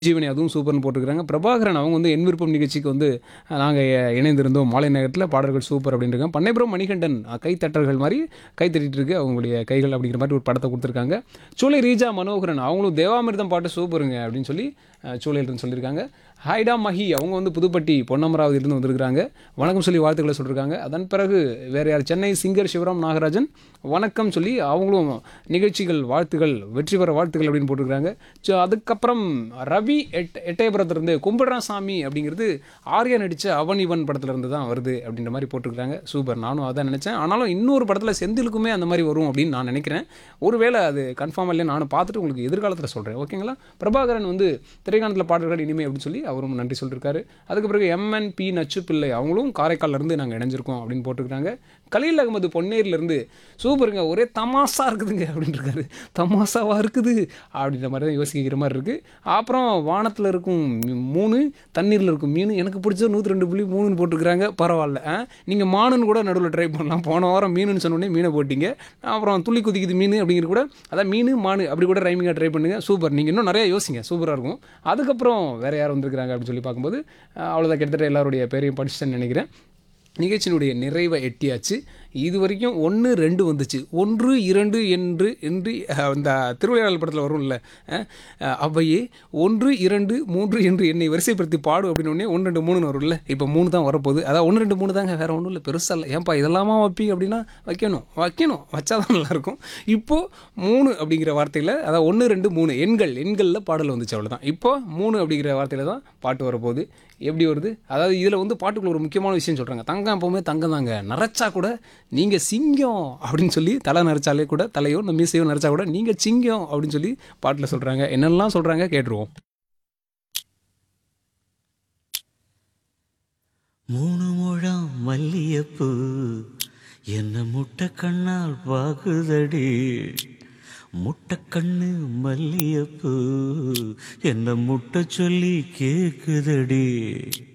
ஜீவனி அதுவும் சூப்பர்னு போட்டிருக்காங்க பிரபாகரன் அவங்க வந்து என் விருப்பம் நிகழ்ச்சிக்கு வந்து நாங்கள் இணைந்திருந்தோம் மாலை நேரத்தில் பாடல்கள் சூப்பர் அப்படின்றாங்க பண்ணைபுரம் மணிகண்டன் அஹ், கைத்தட்டல்கள் மாதிரி கை தட்டிட்டு இருக்கு அவங்களுடைய கைகள் அப்படிங்கிற மாதிரி ஒரு படத்தை கொடுத்துருக்காங்க சூளை ரீஜா மனோகரன் அவங்களும் தேவாமிர்தம் பாட்டு சூப்பருங்க அப்படின்னு சொல்லி அஹ், சூளையிலிருந்து சொல்லியிருக்காங்க ஹைடா மஹி அவங்க வந்து புதுப்பட்டி பொன்னமராவதியிலிருந்து வந்திருக்காங்க வணக்கம் சொல்லி வாழ்த்துக்களை சொல்லியிருக்காங்க அதன் பிறகு வேறு யார் சென்னை சிங்கர் சிவராம் நாகராஜன் வணக்கம் சொல்லி அவங்களும் நிகழ்ச்சிகள் வாழ்த்துகள் வெற்றி பெற வாழ்த்துக்கள் அப்படின்னு போட்டிருக்காங்க ஸோ அதுக்கப்புறம் ரவி எட் எட்டயபுரத்துலேருந்து கும்பிடுறான் சாமி அப்படிங்கிறது ஆர்யா நடித்த அவன் இவன் படத்துல இருந்து தான் வருது அப்படின்ற மாதிரி போட்டிருக்காங்க சூப்பர் நானும் அதான் நினச்சேன் ஆனாலும் இன்னொரு படத்தில் செந்திலுக்குமே அந்த மாதிரி வரும் அப்படின்னு நான் நினைக்கிறேன் ஒருவேளை அது கன்ஃபார்ம் இல்லை நானும் பார்த்துட்டு உங்களுக்கு எதிர்காலத்தில் சொல்கிறேன் ஓகேங்களா பிரபாகரன் வந்து திரைக்காணத்தில் பாடல்கள் இனிமே அப்படின்னு சொல்லி அவரும் நன்றி சொல்லியிருக்காரு அதுக்கு பிறகு எம்என் பி நச்சு பிள்ளை அவங்களும் காரைக்கால்ல இருந்து நாங்கள் இணைஞ்சிருக்கோம் அப்படின்னு போட்டிருக்காங்க கலீல் அகமது பொன்னேரிலேருந்து சூப்பருங்க ஒரே தமாசா இருக்குதுங்க அப்படின்னு இருக்காரு தமாசாவா இருக்குது அப்படின்ற மாதிரி தான் யோசிக்கிற மாதிரி இருக்குது அப்புறம் வானத்தில் இருக்கும் மூணு தண்ணீரில் இருக்கும் மீன் எனக்கு பிடிச்ச நூற்றி ரெண்டு புள்ளி மூணுன்னு போட்டிருக்கிறாங்க பரவாயில்ல நீங்கள் மானுன்னு கூட நடுவில் ட்ரை பண்ணலாம் போன வாரம் மீனுன்னு சொன்னோடனே மீனை போட்டிங்க அப்புறம் துள்ளி குதிக்குது மீன் அப்படிங்கிறது கூட அதான் மீன் மானு அப்படி கூட ரைமிங்காக ட்ரை பண்ணுங்க சூப்பர் நீங்கள் இன்னும் நிறைய யோசிங்க சூப்பராக இருக்கும் அதுக்கப்புறம் வேறு யார் வந்திருக்கிறாங்க அப்படின்னு சொல்லி பார்க்கும்போது அஹ், அவ்வளோதான் கிட்டத்தட்ட எல்லாருடைய பேரையும் படிச்சுட்டேன்னு நினைக்கிறேன் நிகழ்ச்சியினுடைய நிறைவை எட்டியாச்சு இது வரைக்கும் ஒன்று ரெண்டு வந்துச்சு ஒன்று இரண்டு என்று என்று அஹ், அந்த திருவிளையாடல் படத்தில் வரும்ல அஹ், அஹ், அவ்வையே ஒன்று இரண்டு மூன்று என்று என்னை வரிசைப்படுத்தி பாடு அப்படின்னு உடனே ஒன்று ரெண்டு மூணுன்னு வரும்ல இப்போ மூணு தான் வரப்போகுது அதான் ஒன்று ரெண்டு மூணு தாங்க வேறு ஒன்றும் இல்லை பெருசாக இல்லை ஏன்பா இதெல்லாமா வைப்பீங்க அப்படின்னா வைக்கணும் வைக்கணும் வச்சா தான் நல்லாயிருக்கும் இப்போது மூணு அப்படிங்கிற வார்த்தையில் அதான் ஒன்று ரெண்டு மூணு எண்கள் எண்களில் பாடல் வந்துச்சு அவ்வளோதான் இப்போ மூணு அப்படிங்கிற வார்த்தையில் தான் பாட்டு வரப்போகுது எப்படி வருது அதாவது இதில் வந்து பாட்டுக்குள்ள ஒரு முக்கியமான விஷயம் சொல்கிறாங்க தங்கம் எப்போவுமே தங்கம் தாங்க நரைச்சா கூட நீங்கள் சிங்கம் அப்படின்னு சொல்லி தலை நரைச்சாலே கூட தலையோ இந்த மீசையோ நரைச்சா கூட நீங்கள் சிங்கம் அப்படின்னு சொல்லி பாட்டில் சொல்கிறாங்க என்னெல்லாம் சொல்கிறாங்க கேட்டுருவோம் மூணு முழம் மல்லியப்பூ என்ன முட்டை கண்ணால் பாக்குதடி முட்டை கண்ணு மல்லியப்பூ என்ன முட்டை சொல்லி கேக்குதடி